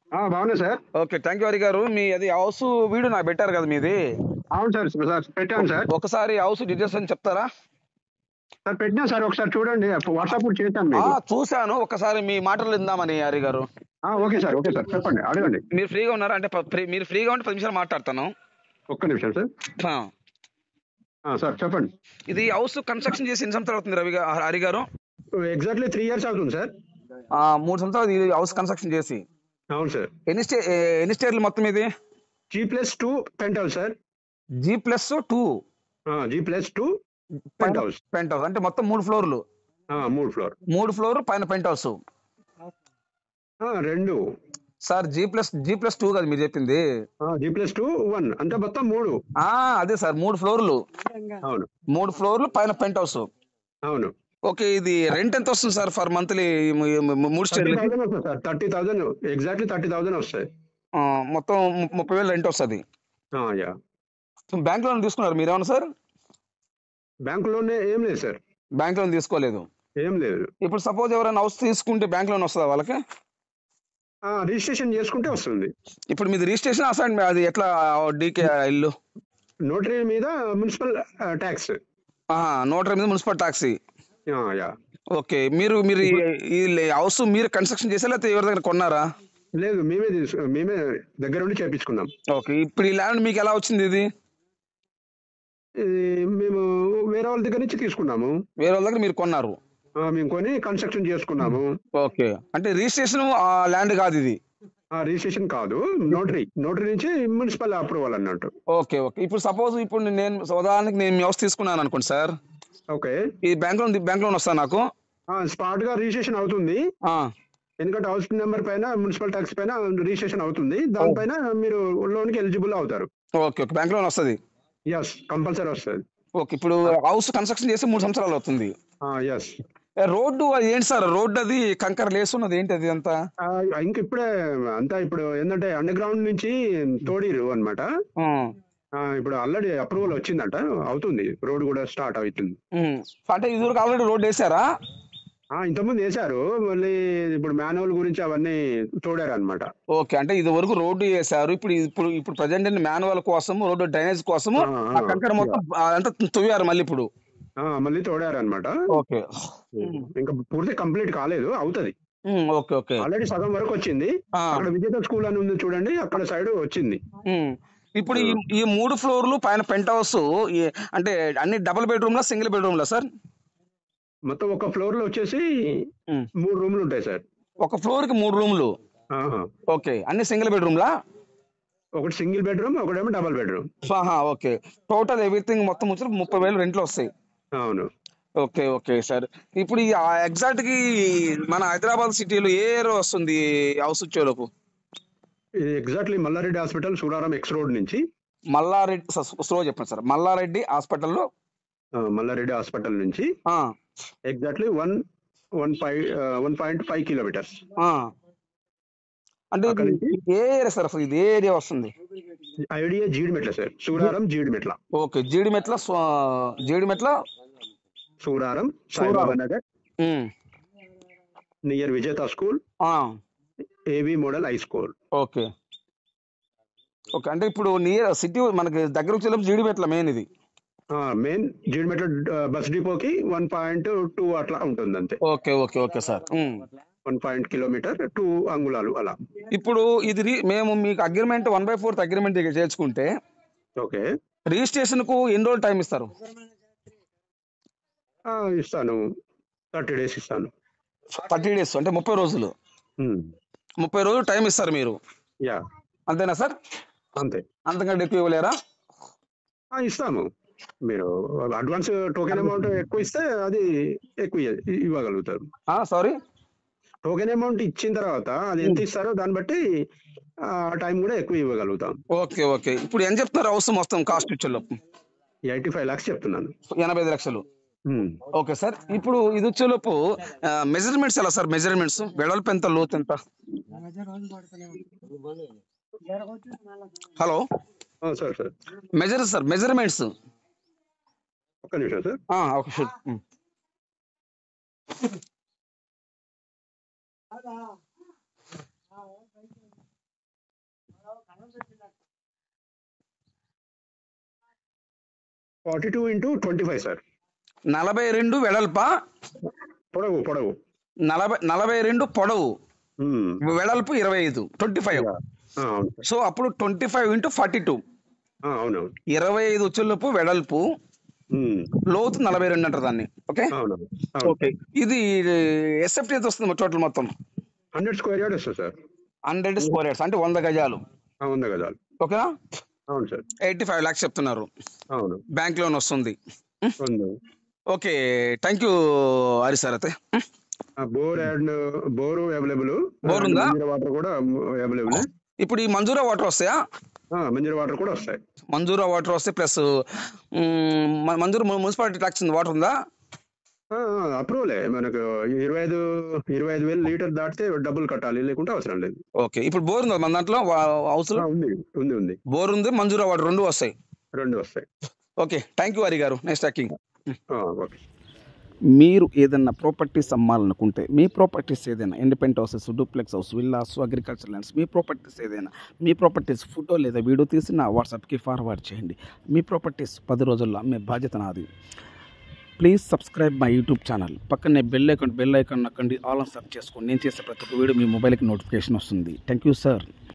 ఆ, బాగున్నా sir okay thank you Hari గారు మీ అది హౌస్ వీడియో నాకు పెట్టారు కదా మీది అవును సార్ సార్ పెట్టాను సార్ ఒకసారి హౌస్ డీటెయిల్స్ అని చెప్తారా సార్ పెట్టినా సార్ ఒకసారి చూడండి వాట్సాప్ కూడా చేశాను ఆ, మీకు చూశాను ఒకసారి మీ మాటలు ఇందామని హరి గారు ఆ, ఓకే సార్ ఓకే సార్ చెప్పండి అడగండి మీరు ఫ్రీగా ఉన్నారా అంటే ప- ఫ్రీ- మీరు ఫ్రీగా ఉంటే పది నిమిషాలు మాట్లాడతాను ఒక్క నిమిషం సార్ ఆ, ఆ, సార్ చెప్పండి ఇది హౌస్ కన్స్ట్రక్షన్ చేసి ఎన్ని సంవత్సరాలు అవుతుంది రవి గా- హరి గారు ఎగ్జాక్ట్లీ త్రీ ఇయర్స్ అవుతుంది సార్ ఆ, మూడు సంవత్సరాలు ఇది హౌస్ కన్స్ట్రక్షన్ చేసి అవును సార్ ఎన్ని స్టే ఏ, ఎన్ని స్టేర్లు మొత్తం ఇది G plus two penthouse sir G plus two G plus two penthouse penthouse అంటే మొత్తం మూడు ఫ్లోర్లు మూడు ఫ్లోర్ మూడు ఫ్లోర్ పైన పెంట్ హౌస్ రెండు sir G plus G plus two కదా మీరు చెప్పింది జీ ప్లస్ టూ వన్ అంటే మొత్తం మూడు ఆ అదే సార్ మూడు ఫ్లోర్లు అవును మూడు ఫ్లోర్లు పైన పెంట్ హౌస్ అవును ఓకే ఇది రెంట్ ఎంత వస్తుంది సార్ ఫర్ మంత్లీ మూడు థర్టీ స్టేర్లకి థౌసండ్ వస్తుంది sir thirty thousand exactly thirty thousand వస్తాయి ఆ, మొత్తం ము- ముప్పై వేలు రెంట్ వస్తుంది యా బ్యాంక్ లోన్ తీసుకున్నారు మీరేమన్నా సార్ బ్యాంకులోనే ఏం లేదు సార్ బ్యాంక్ లోన్ తీసుకోలేదు ఏం లేదు ఇప్పుడు సపోజ్ ఎవరైనా హౌస్ తీసుకుంటే బ్యాంక్ లోన్ వస్తుందా వాళ్ళకి ఆ, రిజిస్ట్రేషన్ చేసుకుంటే వస్తుంది ఇప్పుడు మీది రిజిస్ట్రేషన్ అసైన్ అది ఎట్లా డీకే ఇల్లు నోటరీ మీద మున్సిపల్ ట్యాక్స్ నోటరీ మీద మున్సిపల్ టాక్సీ యా ఓకే మీరు మీరు ఈ- ఈ హౌస్ మీరు కన్స్ట్రక్షన్ చేసా లేకపోతే ఎవరి దగ్గర కొన్నారా లేదు మేమే తీసు మేమే దగ్గర ఉండి చేపించుకున్నాం ఓకే ఇప్పుడు ఈ ల్యాండ్ మీకు ఎలా వచ్చింది ఇది ఇది మేము వేరే వాళ్ళ దగ్గర నుంచి తీసుకున్నాము వేరే వాళ్ళ దగ్గర మీరు కొన్నారు ఆ, మేము కొని కన్స్ట్రక్షన్ చేసుకున్నాము ఓకే అంటే రిజిస్ట్రేషన్ ఆ ల్యాండ్ కాదు ఇది ఆ రిజిస్ట్రేషన్ కాదు నోటరీ నోటరీ నుంచి మున్సిపల్ అప్రూవల్ అన్నట్టు ఓకే ఓకే ఇప్పుడు సపోజ్ ఇప్పుడు నేను ఉదాహరణకి నేను మీ హౌస్ తీసుకున్నాను అనుకోండి సార్ ఓకే ఈ బ్యాంక్ లోన్ బ్యాంక్ లోన్ వస్తా నాకు స్పాట్ గా రిజిస్ట్రేషన్ అవుతుంది ఆ, ఎందుకంటే హౌస్ నెంబర్ పైన మున్సిపల్ ట్యాక్స్ పైన రిజిస్ట్రేషన్ అవుతుంది దానిపైన మీరు లోన్ కి ఎలిజిబుల్ అవుతారు ఓకే ఓకే బ్యాంక్ లోన్ వస్తుంది ఎస్ కంపల్సరీ వస్తుంది ఓకే ఇప్పుడు హౌస్ కన్స్ట్రక్షన్ చేసి మూడు సంవత్సరాలు అవుతుంది ఎస్ ఏ, రోడ్డు అది ఏంటి సార్ రోడ్డు అది కంకర లేసున్నది ఏంటి అది అంతా ఇంక ఇప్పుడే అంతా ఇప్పుడు ఏంటంటే అండర్ గ్రౌండ్ నుంచి తోడిరు అనమాట ఆ, ఇప్పుడు ఆల్రెడీ అప్రూవల్ వచ్చిందంట అవుతుంది రోడ్ కూడా స్టార్ట్ అవుతుంది ఉమ్. అంటే ఇదివరకు ఆల్రెడీ రోడ్ వేసారా ఆ, ఇంతకుముందు వేశారు మళ్ళీ ఇప్పుడు మాన్యువల్ గురించి అవన్నీ తోడారు అనమాట ఓకే అంటే ఇది వరకు రోడ్డు వేసారు ఇప్పుడు ఇప్పుడు ఇప్పుడు ప్రజెంట్ మాన్యువల్ కోసం రోడ్డు డ్రైనేజ్ కోసం ఆ, ఆ, ఆ కంకర మొత్తం ఆ, అంతా తువ్వారు మళ్ళీ ఇప్పుడు మళ్ళీ తోడారు అనమాట ఓకే ఇంకా పూర్తి కంప్లీట్ కాలేదు అవుతది ఉమ్, ఓకే ఓకే ఆల్రెడీ సగం వరకు వచ్చింది ఆ, అక్కడ విజేత స్కూల్ అని ఉంది చూడండి అక్కడ సైడ్ వచ్చింది ఉమ్. ఇప్పుడు ఈ ఈ మూడు ఫ్లోర్లు పైన పెంట్ హౌస్ ఈ- అంటే అన్ని డబుల్ బెడ్రూమ్ లా సింగిల్ బెడ్రూమ్ లా సార్ మొత్తం ఒక ఫ్లోర్ లో వచ్చేసి ఉమ్. మూడు రూమ్లు ఉంటాయి సార్ ఒక ఫ్లోర్ కి మూడు రూమ్లు ఆహా. ఓకే అన్ని సింగిల్ బెడ్రూమ్ లా ఒకటి సింగిల్ బెడ్రూమ్ ఒకటేమో డబల్ బెడ్రూమ్ ఆహా, ఓకే టోటల్ ఎవ్రీథింగ్ మొత్తం వచ్చి ముప్పై వేలు రెంట్లు వస్తాయి అవును ఓకే ఓకే సార్ ఇప్పుడు ఈ ఎగ్జాక్ట్ కి మన హైదరాబాద్ సిటీలో ఏ ఏరియా వస్తుంది హౌస్ వచ్చేలోపు ఇది exactly Malla Reddy hospital Suraram X road నుంచి మల్లారెడ్డి స్లో చెప్పండి సార్ మల్లారెడ్డి హాస్పిటల్లో ఆ, మల్లారెడ్డి హాస్పిటల్ నుంచి ఆ, exactly one one five one point five kilometres ఆ. అంటే ఇది అక్కడి నుంచి? ఏ ఏరియా సార్ అసలు ఇది ఏ ఏరియా వస్తుంది idea Jeedimetla sir Suraram Jeedimetla okay Jeedimetla స్వ- Jeedimetla Suraram Saibaba Nagar um, near Vijetha school ఆ, AV model high school okay okay అంటే ఇప్పుడు నియర్ సిటీ మనకి దగ్గర వచ్చేలోపు జీడిమెట్ల మెయిన్ ఇది మెయిన్ జీడిమెట్ల బస్ డిపోకి వన్ పాయింట్ టూ అట్లా ఉంటుంది అంతే okay okay okay sir um. One point kilometre two అంగుళాలు అలా ఇప్పుడు ఇది రి- మేము మీకు agreement one by fourth agreement చేర్చుకుంటే ఓకే రిజిస్ట్రేషన్ కు ఎన్ని రోజులు టైం ఇస్తారు ఆ, ఇస్తాను థర్టీ డేస్ ఇస్తాను థర్టీ డేస్ అంటే ముప్పై రోజులు ముప్పై రోజులు టైం ఇస్తారు మీరు యా అంతేనా సార్ అంతే అంతకంటే ఎక్కువ ఇవ్వలేరా ఆ, ఇస్తాము మీరు అడ్వాన్స్ టోకెన్ అమౌంట్ ఎక్కువ ఇస్తే అది ఎక్కువ ఇయ్య- ఇవ్వగలుగుతారు సారీ టోకెన్ అమౌంట్ ఇచ్చిన తర్వాత అది ఎంత ఇస్తారో దాన్ని బట్టి ఆ టైం కూడా ఎక్కువ ఇవ్వగలుగుతాం ఓకే ఓకే ఇప్పుడు ఏం చెప్తున్నారు హౌస్ మొత్తం కాస్ట్ వచ్చేలో ఎయిటీ ఫైవ్ లాక్స్ చెప్తున్నాను ఎనభై ఐదు లక్షలు ఉమ్. ఓకే సార్ ఇప్పుడు ఇది వచ్చేలోపు మెజర్మెంట్స్ ఎలా సార్ మెజర్మెంట్స్ వెడల్పు ఎంత లోతు ఎంత హలో ఆ, sir sir measure sir measurements ఒక్క నిమిషం sir okay sure forty two into twenty five sir నలభై రెండు వెడల్ప పొడవు పొడవు నలభై నలభై రెండు పొడవు ఉమ్. వెడల్పు ఇరవై ఐదు ట్వంటీ ఫైవ్ ఆ, అవును సార్ సో అప్పుడు twenty five into forty two ఆ, అవునవును ఇరవై ఐదు ఉచ్చులపు వెడల్పు ఉమ్. లోతు నలభై రెండు అంటారు దాన్ని ఓకే అవునవును అవును ఓకే ఇది ఎస్ఎఫ్టీ ఎంత వస్తుంది టోటల్ మొత్తం హండ్రెడ్ స్క్వేర్ యార్డ్ వస్తుంది సార్ హండ్రెడ్ స్క్వేర్ యార్డ్స్ అంటే వంద గజాలు ఆ, వంద గజాలు ఓకేనా అవును సార్ ఎయిటీ ఫైవ్ ల్యాక్స్ చెప్తున్నారు అవును బ్యాంక్ లోన్ వస్తుంది ఉంది okay thank you Hari sir అయితే bore and bore available bore ఉందా? వాటర్ కూడా అవైలబుల్ ఇప్పుడు ఈ మంజూరా వాటర్ వస్తాయా మంజీరా వాటర్ కూడా వస్తాయి మంజూరా వాటర్ వస్తే ప్లస్ మంజూరు మున్సిపాలిటీ ట్యాక్స్ వాటర్ ఉందా అప్రూవలే మనకు ఇరవై ఐదు ఇరవై ఐదు వేలు లీటర్ దాటితే డబ్బులు కట్టాలి లేకుంటే అవసరం లేదు ఓకే ఇప్పుడు బోర్ ఉందా మన దాంట్లో హౌస్ ఆ, ఉంది ఉంది ఉంది బోర్ ఉంది మంజూరా వాటర్ రెండు వస్తాయి రెండు వస్తాయి ఓకే థ్యాంక్ యూ హరి గారు నెక్స్ట్ టాకింగ్ ఆ, ఓకే మీరు ఏదైనా ప్రాపర్టీస్ అమ్మాలనుకుంటే మీ ప్రాపర్టీస్ ఏదైనా independent houses duplex house villas agriculture lands మీ ప్రాపర్టీస్ ఏదైనా మీ ప్రాపర్టీస్ ఫోటో లేదా వీడియో తీసి నా వాట్సాప్కి ఫార్వర్డ్ చేయండి మీ ప్రాపర్టీస్ పది రోజుల్లో అమ్మే బాధ్యత నాది please subscribe my YouTube channel పక్కనే బెల్ ఐకాన్ బెల్ ఐకాన్ నొక్కండి ఆల్ ఆన్ సబ్ చేసుకోండి నేను చేసే ప్రతి ఒక్క వీడియో మీ మొబైల్కి నోటిఫికేషన్ వస్తుంది థ్యాంక్ యూ సార్